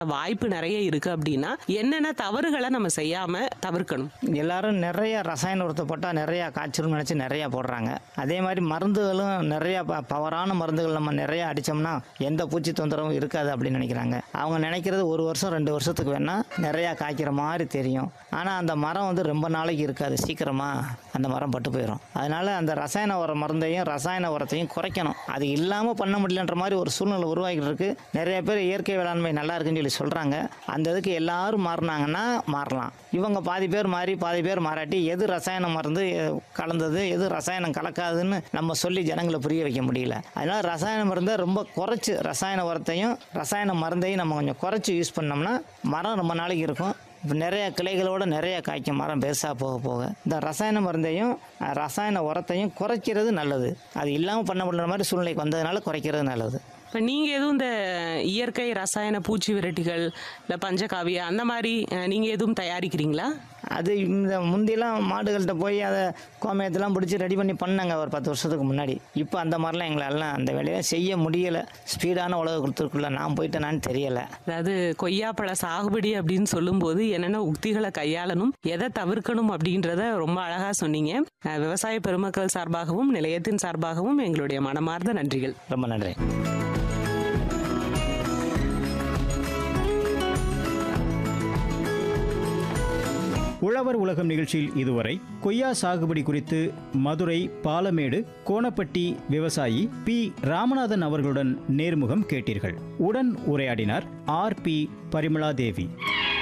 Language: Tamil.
வாய்ப்பு நிறைய இருக்கு அப்படின்னா என்னென்ன தவறுகளை நம்ம செய்யாம தவிர்க்கணும் எல்லாரும் நிறைய ரசாயன உரத்தை போட்டால் நிறையா காய்ச்சிரும் நினச்சி நிறையா போடுறாங்க அதே மாதிரி மருந்துகளும் நிறைய ப- பவரான மருந்துகள் நம்ம நிறைய அடித்தோம்னா எந்த பூச்சி தொந்தரவும் இருக்காது அப்படின்னு நினைக்கிறாங்க அவங்க நினைக்கிறது ஒரு வருஷம் ரெண்டு வருஷத்துக்கு வேணால் நிறையா காய்க்கிற மாதிரி தெரியும் ஆனால் அந்த மரம் வந்து ரொம்ப நாளைக்கு இருக்காது சீக்கிரமாக அந்த மரம் பட்டு போயிடும் அதனால அந்த ரசாயன உர மருந்தையும் ரசாயன உரத்தையும் குறைக்கணும் அது இல்லாமல் பண்ண முடியலன்ற மாதிரி ஒரு சூழ்நிலை உருவாகிட்டு இருக்கு நிறைய பேர் இயற்கை வேளாண்மை நல்லா இருக்குன்னு சொல்லி சொல்கிறாங்க அந்த இதுக்கு எல்லாரும் மாறினாங்கன்னா மாறலாம் இவங்க பாதி பேர் மாறி பாதி பேர் மாறாட்டி எது ரசாயன மருந்து எ- கலந்தது எது ரசாயனம் கலக்காதுன்னு நம்ம சொல்லி ஜனங்களை புரிய வைக்க முடியல அதனால ரசாயன மருந்தை ரொம்ப குறைச்சி ரசாயன உரத்தையும் ரசாயன மருந்தையும் நம்ம கொஞ்சம் குறைச்சி யூஸ் பண்ணோம்னா மரம் ரொம்ப நாளைக்கு இருக்கும் இப்போ நிறைய கிளைகளோட நிறைய காய்க்கும் மரம் பெருசாக போக போக இந்த ரசாயன மருந்தையும் அஹ், ரசாயன உரத்தையும் குறைக்கிறது நல்லது அது இல்லாமல் பண்ண முடியற மாதிரி சூழ்நிலைக்கு வந்ததுனால குறைக்கிறது நல்லது இப்போ நீங்க எதுவும் இந்த இயற்கை ரசாயன பூச்சி விரட்டிகள் இல்ல பஞ்சகாவியா அந்த மாதிரி அஹ், நீங்க எதுவும் தயாரிக்கிறீங்களா அது இந்த முந்தியெல்லாம் மாடுகள்கிட்ட போய் அதை கோமயத்தெல்லாம் பிடிச்சி ரெடி பண்ணி பண்ணாங்க ஒரு பத்து வருஷத்துக்கு முன்னாடி இப்போ அந்த மாதிரிலாம் எங்களாலாம் அந்த வேலையை செய்ய முடியலை ஸ்பீடான உலக கொடுத்துருக்குள்ள நான் போயிட்டேனான்னு தெரியலை அதாவது கொய்யாப்பழ சாகுபடி அப்படின்னு சொல்லும்போது என்னென்ன உக்திகளை கையாளணும் எதை தவிர்க்கணும் அப்படின்றத ரொம்ப அழகா சொன்னீங்க அஹ், விவசாய பெருமக்கள் சார்பாகவும் நிலையத்தின் சார்பாகவும் எங்களுடைய மனமார்ந்த நன்றிகள் ரொம்ப நன்றி உழவர் உலகம் நிகழ்ச்சியில் இதுவரை கொய்யா சாகுபடி குறித்து மதுரை பாலமேடு கோணப்பட்டி விவசாயி பி ராமநாதன் அவர்களுடன் நேர்முகம் கேட்டீர்கள் உடன் உரையாடினார் ஆர் பி பரிமளா தேவி